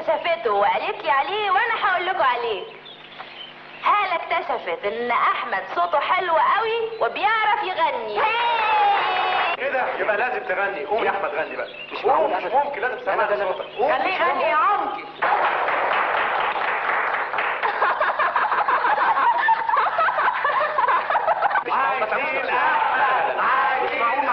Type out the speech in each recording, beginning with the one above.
اكتشفته وقالت لي عليه وانا هقول لكم عليه هالة اكتشفت ان احمد صوته حلو قوي وبيعرف يغني كده يبقى لازم تغني قوم يا احمد غني بقى مش معقول مش ممكن لازم تسمع صوتك خليه يغني يا عمري عايزين احمد عايزين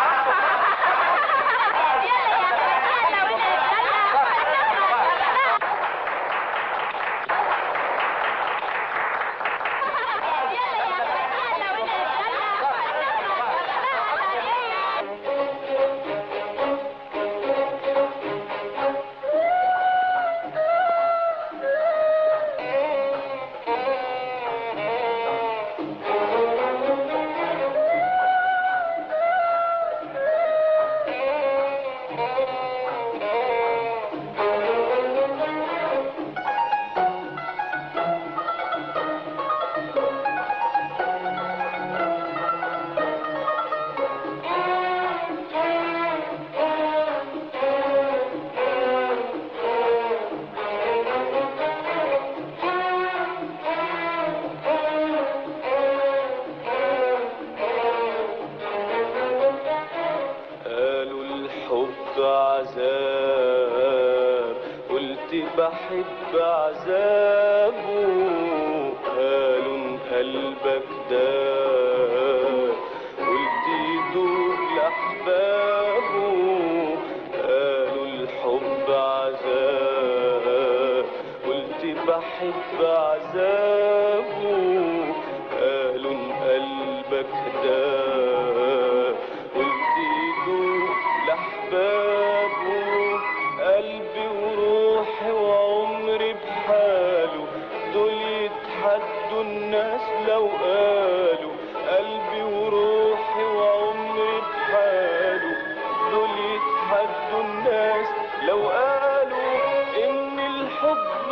قالوا الحب عذاب قلت بحب عذابه قالوا ان قلبك داب قلت يدوب لأحبابه قالوا الحب عذاب قلت بحب عذابه قالوا ان قلبك داب قلت يدوب لأحبابه قلبي وروحي وعمري بحاله دول يتحدوا الناس لو قالوا قلبي وروحي وعمري بحاله دول يتحدوا الناس لو قالوا ان الحب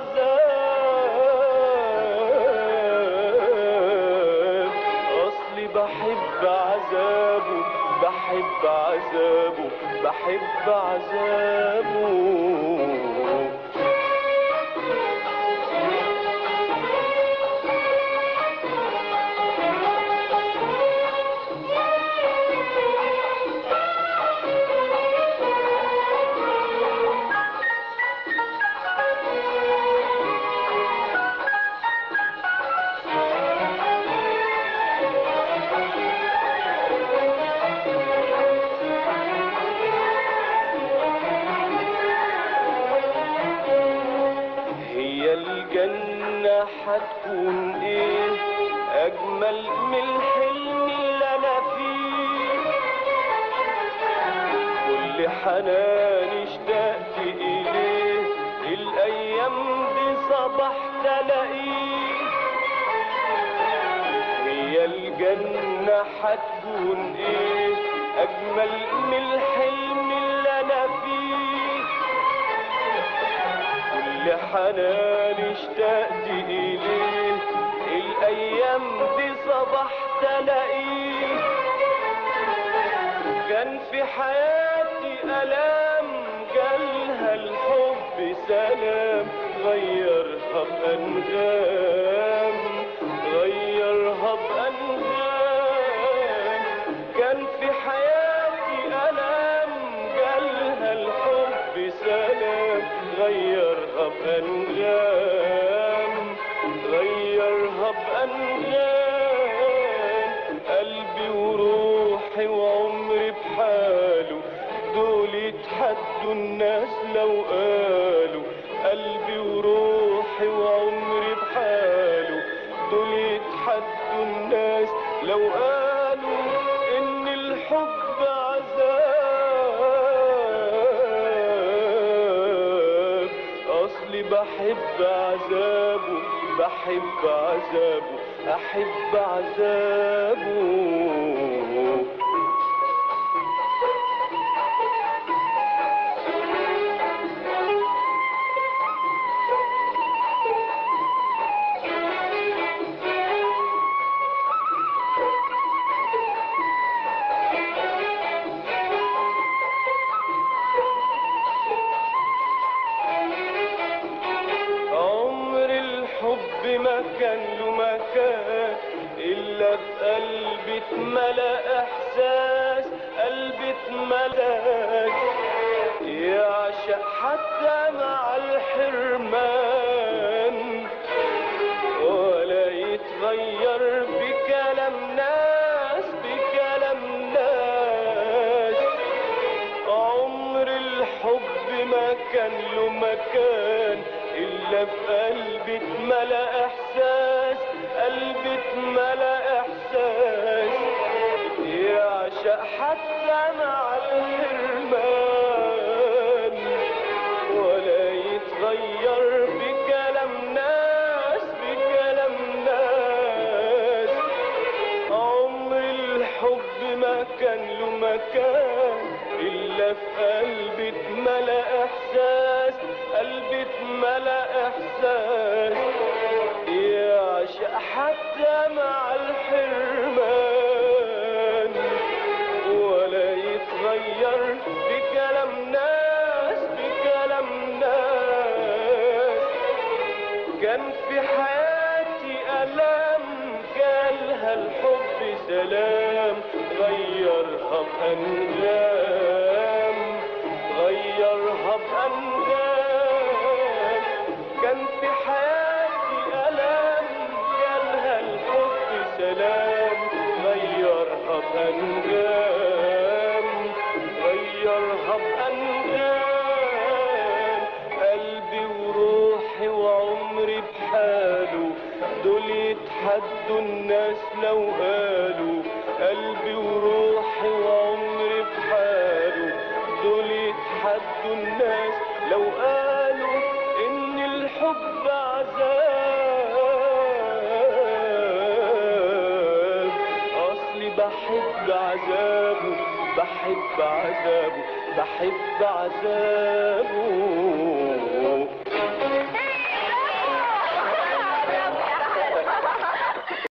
عذاب اصلي بحب عذابه بحب عذابه بحب عذابه هي الجنة هتكون ايه اجمل من الحلم اللي انا فيه كل حنان اشتقت اليه الايام دي صباح تلاقيه هي الجنة هتكون ايه اجمل من الحلم اللي انا فيه كل حنان اشتقت إليه الأيام دي صباح تلاقيه كان في حياتي ألام جالها الحب سلام غيرها بأنغام غيرها بأنغام كان في حياتي ألام جالها الحب سلام غيرها بأنغام غيرها بأنغام قلبي وروحي وعمري بحاله دول يتحدوا الناس لو قالوا قلبي وروحي وعمري بحاله دول يتحدوا الناس لو قالوا ان الحب عذاب اصلي بحب عذابه بحب عذابه احب عذابه اتملى احساس قلبي اتملى يعشق حتى مع الحرمان ولا يتغير بكلام ناس بكلام ناس عمر الحب ما كان له مكان إلا في قلبي اتملى إحساس قلبي اتملى إحساس يعشق حتى مع الحرمان ولا يتغير بكلام ناس بكلام ناس عمر الحب ما كان له مكان إلا في قلبي اتملى إحساس قلبي اتملى إحساس يعشق حتى مع الحرمان ولا يتغير بكلام ناس بكلام ناس كان في حياتي ألام جالها الحب سلام غيرها بأنغام غيرها بأنغام كان في حياتي ألام جالها الحب سلام غيرها بأنغام غيرها بأنغام قلبي وروحي وعمري بحاله دول يتحدوا الناس لو قالوا قلبي وروحي وعمري بحاله دول يتحدوا الناس لو قالوا ان الحب عذاب اصلي بحب عذابه بحب عذابه بحب عذابه